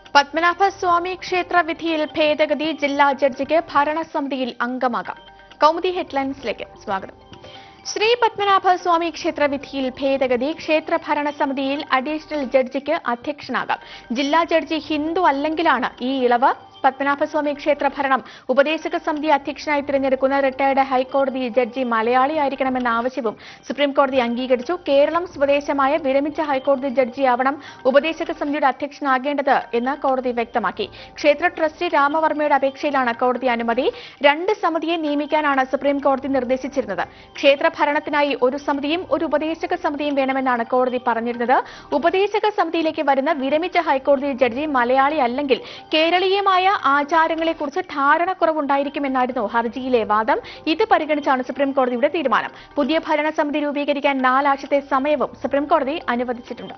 പത്മനാഭസ്വാമി ക്ഷേത്ര വിധിയിൽ ഭേദഗതി ജില്ലാ ജഡ്ജിക്ക് ഭരണസമിതിയിൽ അംഗമാകാം കൗമുദി ഹെഡ്ലൈൻസിലേക്ക് സ്വാഗതം ശ്രീ പത്മനാഭസ്വാമി ക്ഷേത്ര വിധിയിൽ ഭേദഗതി ക്ഷേത്ര ഭരണസമിതിയിൽ അഡീഷണൽ ജഡ്ജിക്ക് അധ്യക്ഷനാകാം ജില്ലാ ജഡ്ജി ഹിന്ദു അല്ലെങ്കിലാണ് ഈ ഇളവ് പത്മനാഭസ്വാമി ക്ഷേത്ര ഭരണം ഉപദേശക സമിതി അധ്യക്ഷനായി തിരഞ്ഞെടുക്കുന്ന റിട്ടയർഡ് ഹൈക്കോടതി ജഡ്ജി മലയാളിയായിരിക്കണമെന്ന ആവശ്യവും സുപ്രീംകോടതി അംഗീകരിച്ചു കേരളം സ്വദേശമായ വിരമിച്ച ഹൈക്കോടതി ജഡ്ജിയാവണം ഉപദേശക സമിതിയുടെ അധ്യക്ഷനാകേണ്ടത് എന്ന് കോടതി വ്യക്തമാക്കി ക്ഷേത്ര ട്രസ്റ്റി രാമവർമ്മയുടെ അപേക്ഷയിലാണ് കോടതി അനുമതി രണ്ട് സമിതിയെ നിയമിക്കാനാണ് സുപ്രീംകോടതി നിർദ്ദേശിച്ചിരുന്നത് ക്ഷേത്ര ഭരണത്തിനായി ഒരു സമിതിയും ഒരു ഉപദേശക സമിതിയും വേണമെന്നാണ് കോടതി പറഞ്ഞിരുന്നത് ഉപദേശക സമിതിയിലേക്ക് വരുന്ന വിരമിച്ച ഹൈക്കോടതി ജഡ്ജി മലയാളി അല്ലെങ്കിൽ കേരളീയമായ ആചാരങ്ങളെക്കുറിച്ച് ധാരണക്കുറവുണ്ടായിരിക്കുമെന്നായിരുന്നു ഹർജിയിലെ വാദം ഇത് പരിഗണിച്ചാണ് സുപ്രീം കോടതിയുടെ തീരുമാനം പുതിയ ഭരണസമിതി രൂപീകരിക്കാൻ നാലാഴ്ചത്തെ സമയവും സുപ്രീം കോടതി അനുവദിച്ചിട്ടുണ്ട്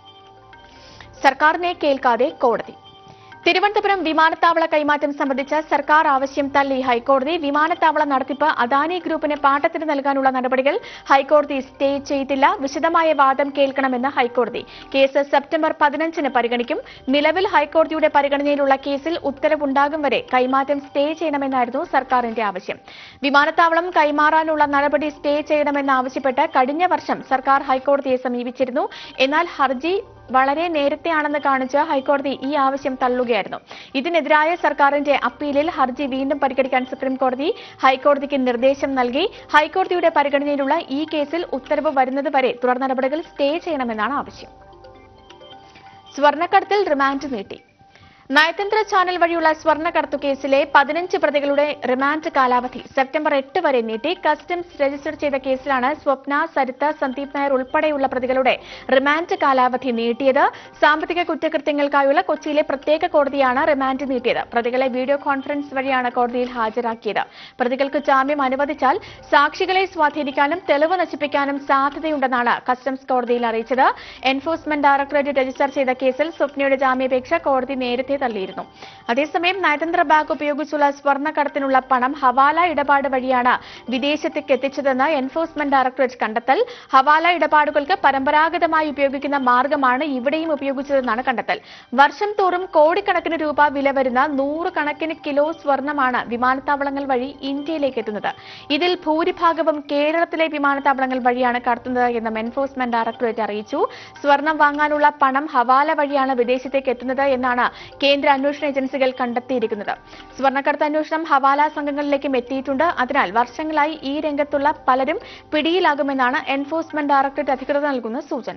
സർക്കാരിനെ കേൾക്കാതെ കോടതി തിരുവനന്തപുരം വിമാനത്താവള കൈമാറ്റം സംബന്ധിച്ച സർക്കാർ ആവശ്യം തള്ളി ഹൈക്കോടതി വിമാനത്താവള നടത്തിപ്പ് അദാനി ഗ്രൂപ്പിന് പാട്ടത്തിന് നൽകാനുള്ള നടപടികൾ ഹൈക്കോടതി സ്റ്റേ ചെയ്തില്ല വിശദമായ വാദം കേൾക്കണമെന്ന് ഹൈക്കോടതി കേസ് സെപ്റ്റംബർ പതിനഞ്ചിന് പരിഗണിക്കും നിലവിൽ ഹൈക്കോടതിയുടെ പരിഗണനയിലുള്ള കേസിൽ ഉത്തരവുണ്ടാകും വരെ കൈമാറ്റം സ്റ്റേ ചെയ്യണമെന്നായിരുന്നു സർക്കാരിന്റെ ആവശ്യം വിമാനത്താവളം കൈമാറാനുള്ള നടപടി സ്റ്റേ ചെയ്യണമെന്നാവശ്യപ്പെട്ട് കഴിഞ്ഞ വർഷം സർക്കാർ ഹൈക്കോടതിയെ സമീപിച്ചിരുന്നു എന്നാൽ ഹർജി വളരെ നേരത്തെയാണെന്ന് കാണിച്ച് ഹൈക്കോടതി ഈ ആവശ്യം തള്ളുകയായിരുന്നു ഇതിനെതിരായ സർക്കാരിന്റെ അപ്പീലിൽ ഹർജി വീണ്ടും പരിഗണിക്കാൻ സുപ്രീം കോടതി ഹൈക്കോടതിക്ക് നിർദ്ദേശം നൽകി ഹൈക്കോടതിയുടെ പരിഗണനയിലുള്ള ഈ കേസിൽ ഉത്തരവ് വരുന്നതുവരെ തുടർ നടപടികൾ സ്റ്റേ ചെയ്യണമെന്നാണ് ആവശ്യം സ്വർണ്ണക്കടത്തിൽ റിമാൻഡ് നീട്ടി നയതന്ത്ര ചാനൽ വഴിയുള്ള സ്വർണ്ണക്കടത്തു കേസിലെ പതിനഞ്ച് പ്രതികളുടെ റിമാൻഡ് കാലാവധി സെപ്റ്റംബർ എട്ട് വരെ നീട്ടി കസ്റ്റംസ് രജിസ്റ്റർ ചെയ്ത കേസിലാണ് സ്വപ്ന സരിത സന്ദീപ് നായർ ഉൾപ്പെടെയുള്ള പ്രതികളുടെ റിമാൻഡ് കാലാവധി നീട്ടിയത് സാമ്പത്തിക കുറ്റകൃത്യങ്ങൾക്കായുള്ള കൊച്ചിയിലെ പ്രത്യേക കോടതിയാണ് റിമാൻഡ് നീട്ടിയത് പ്രതികളെ വീഡിയോ കോൺഫറൻസ് വഴിയാണ് കോടതിയിൽ ഹാജരാക്കിയത് പ്രതികൾക്ക് ജാമ്യം അനുവദിച്ചാൽ സാക്ഷികളെ സ്വാധീനിക്കാനും തെളിവ് നശിപ്പിക്കാനും സാധ്യതയുണ്ടെന്നാണ് കസ്റ്റംസ് കോടതിയിൽ അറിയിച്ചത് എൻഫോഴ്സ്മെന്റ് ഡയറക്ടറേറ്റ് രജിസ്റ്റർ ചെയ്ത കേസിൽ സ്വപ്നയുടെ ജാമ്യാപേക്ഷ കോടതി നേരത്തെ തള്ളിയിരുന്നു അതേസമയം നയതന്ത്ര ബാഗ് ഉപയോഗിച്ചുള്ള സ്വർണ്ണക്കടത്തിനുള്ള പണം ഹവാല ഇടപാട് വഴിയാണ് വിദേശത്തേക്ക് എത്തിച്ചതെന്ന് എൻഫോഴ്സ്മെന്റ് ഡയറക്ടറേറ്റ് കണ്ടെത്തൽ ഹവാല ഇടപാടുകൾക്ക് പരമ്പരാഗതമായി ഉപയോഗിക്കുന്ന മാർഗമാണ് ഇവിടെയും ഉപയോഗിച്ചതെന്നാണ് കണ്ടെത്തൽ വർഷം തോറും കോടിക്കണക്കിന് രൂപ വില വരുന്ന നൂറുകണക്കിന് കിലോ സ്വർണമാണ് വിമാനത്താവളങ്ങൾ വഴി ഇന്ത്യയിലേക്ക് എത്തുന്നത് ഇതിൽ ഭൂരിഭാഗവും കേരളത്തിലെ വിമാനത്താവളങ്ങൾ വഴിയാണ് കടത്തുന്നത് എന്നും എൻഫോഴ്സ്മെന്റ് ഡയറക്ടറേറ്റ് അറിയിച്ചു സ്വർണം വാങ്ങാനുള്ള പണം ഹവാല വഴിയാണ് വിദേശത്തേക്ക് എത്തുന്നത് എന്നാണ് കേന്ദ്ര അന്വേഷണ ഏജൻസികൾ കണ്ടെത്തിയിരിക്കുന്നത് സ്വർണ്ണക്കടത്ത് അന്വേഷണം ഹവാല സംഘങ്ങളിലേക്കും എത്തിയിട്ടുണ്ട് അതിനാൽ വർഷങ്ങളായി ഈ രംഗത്തുള്ള പലരും പിടിയിലാകുമെന്നാണ് എൻഫോഴ്സ്മെന്റ് ഡയറക്ടറേറ്റ് അധികൃതർ നൽകുന്ന സൂചന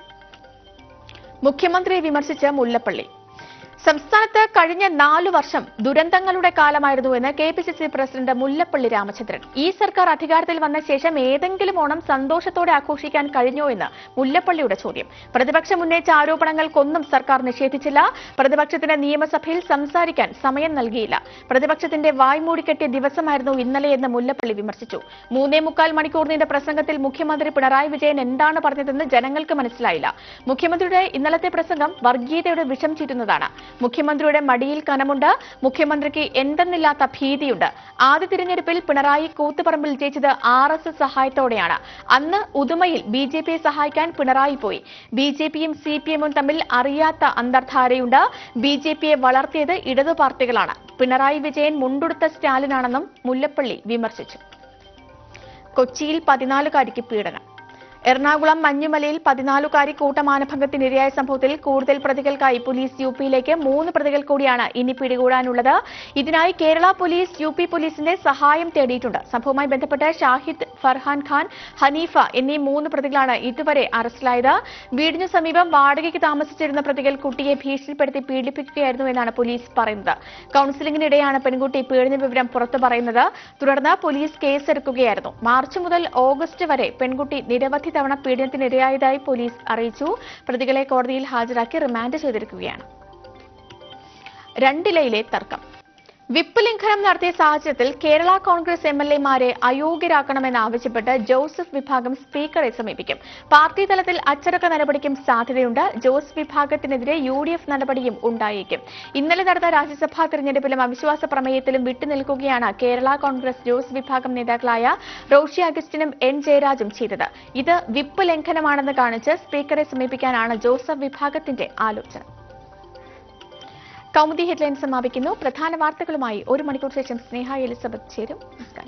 മുഖ്യമന്ത്രിയെ വിമർശിച്ച് മുല്ലപ്പള്ളി സംസ്ഥാനത്ത് കഴിഞ്ഞ നാലു വർഷം ദുരന്തങ്ങളുടെ കാലമായിരുന്നുവെന്ന് K P C C president Mullappally Ramachandran ഈ സർക്കാർ അധികാരത്തിൽ വന്ന ശേഷം ഏതെങ്കിലും ഓണം സന്തോഷത്തോടെ ആഘോഷിക്കാൻ കഴിഞ്ഞോ എന്ന് മുല്ലപ്പള്ളിയുടെ ചോദ്യം പ്രതിപക്ഷം ഉന്നയിച്ച ആരോപണങ്ങൾക്കൊന്നും സർക്കാർ നിഷേധിച്ചില്ല പ്രതിപക്ഷത്തിന് നിയമസഭയിൽ സംസാരിക്കാൻ സമയം നൽകിയില്ല പ്രതിപക്ഷത്തിന്റെ വായ്മൂടിക്കെട്ടിയ ദിവസമായിരുന്നു ഇന്നലെയെന്ന് മുല്ലപ്പള്ളി വിമർശിച്ചു മൂന്നേ മുക്കാൽ മണിക്കൂർ നീണ്ട പ്രസംഗത്തിൽ മുഖ്യമന്ത്രി പിണറായി വിജയൻ എന്താണ് പറഞ്ഞതെന്ന് ജനങ്ങൾക്ക് മനസ്സിലായില്ല മുഖ്യമന്ത്രിയുടെ ഇന്നലത്തെ പ്രസംഗം വർഗീയതയുടെ വിഷം ചീറ്റുന്നതാണ് മുഖ്യമന്ത്രിയുടെ മടിയിൽ കനമുണ്ട് മുഖ്യമന്ത്രിക്ക് എന്തെന്നില്ലാത്ത ഭീതിയുണ്ട് ആദ്യ തിരഞ്ഞെടുപ്പിൽ പിണറായി കൂത്തുപറമ്പിൽ ജയിച്ചത് ആർ എസ് എസ് സഹായത്തോടെയാണ് അന്ന് ഉദുമയിൽ ബി ജെ പിയെ സഹായിക്കാൻ പിണറായി പോയി ബി ജെ പിയും സി പി എമ്മും തമ്മിൽ അറിയാത്ത അന്തർധാരയുണ്ട് ബി ജെ പിയെ വളർത്തിയത് ഇടതു പാർട്ടികളാണ് പിണറായി വിജയൻ മുണ്ടുടുത്ത സ്റ്റാലിനാണെന്നും മുല്ലപ്പള്ളി വിമർശിച്ചു കൊച്ചിയിൽ പതിനാലുകാരിക്ക് പീഡനം എറണാകുളം മഞ്ഞുമലയിൽ പതിനാലുകാരി കൂട്ടമാനഭംഗത്തിനിരയായ സംഭവത്തിൽ കൂടുതൽ പ്രതികൾക്കായി പോലീസ് യു പിയിലേക്ക് മൂന്ന് പ്രതികൾ കൂടിയാണ് ഇനി പിടികൂടാനുള്ളത് ഇതിനായി കേരള പോലീസ് യു പി പോലീസിന്റെ സഹായം തേടിയിട്ടുണ്ട് സംഭവവുമായി ബന്ധപ്പെട്ട് ഷാഹിദ് ഫർഹാൻ ഖാൻ ഹനീഫ എന്നീ മൂന്ന് പ്രതികളാണ് ഇതുവരെ അറസ്റ്റിലായത് വീടിനു സമീപം വാടകയ്ക്ക് താമസിച്ചിരുന്ന പ്രതികൾ കുട്ടിയെ ഭീഷണിപ്പെടുത്തി പീഡിപ്പിക്കുകയായിരുന്നു എന്നാണ് പോലീസ് പറയുന്നത് കൌൺസിലിംഗിനിടെയാണ് പെൺകുട്ടി പീഡന വിവരം പുറത്തു പറയുന്നത് തുടർന്ന് പോലീസ് കേസെടുക്കുകയായിരുന്നു മാർച്ച് മുതൽ ഓഗസ്റ്റ് വരെ പെൺകുട്ടി നിരവധി തവണ പീഡനത്തിനിരയായതായി പോലീസ് അറിയിച്ചു പ്രതികളെ കോടതിയിൽ ഹാജരാക്കി റിമാൻഡ് ചെയ്തിരിക്കുകയാണ് രണ്ടിലയിലെ തർക്കം വിപ്പ് ലംഘനം നടത്തിയ സാഹചര്യത്തിൽ കേരള കോൺഗ്രസ് എം എൽ എമാരെ അയോഗ്യരാക്കണമെന്നാവശ്യപ്പെട്ട് ജോസഫ് വിഭാഗം സ്പീക്കറെ സമീപിക്കും പാർട്ടി തലത്തിൽ അച്ചടക്ക നടപടിക്കും സാധ്യതയുണ്ട് ജോസ് വിഭാഗത്തിനെതിരെ യു ഡി എഫ് നടപടിയും ഉണ്ടായേക്കും ഇന്നലെ നടന്ന രാജ്യസഭാ തെരഞ്ഞെടുപ്പിലും അവിശ്വാസ പ്രമേയത്തിലും വിട്ടുനിൽക്കുകയാണ് കേരള കോൺഗ്രസ് ജോസ് വിഭാഗം നേതാക്കളായ റോഷി അഗസ്റ്റിനും എൻ ജയരാജും ചെയ്തത് ഇത് വിപ്പ് ലംഘനമാണെന്ന് കാണിച്ച് സ്പീക്കറെ സമീപിക്കാനാണ് ജോസഫ് വിഭാഗത്തിന്റെ ആലോചന കൗമുദി ഹെഡ്ലൈൻ സമാപിക്കുന്നു പ്രധാന വാർത്തകളുമായി ഒരു മണിക്കൂർ ശേഷം സ്നേഹ എലിസബത്ത് ചേരും നമസ്കാരം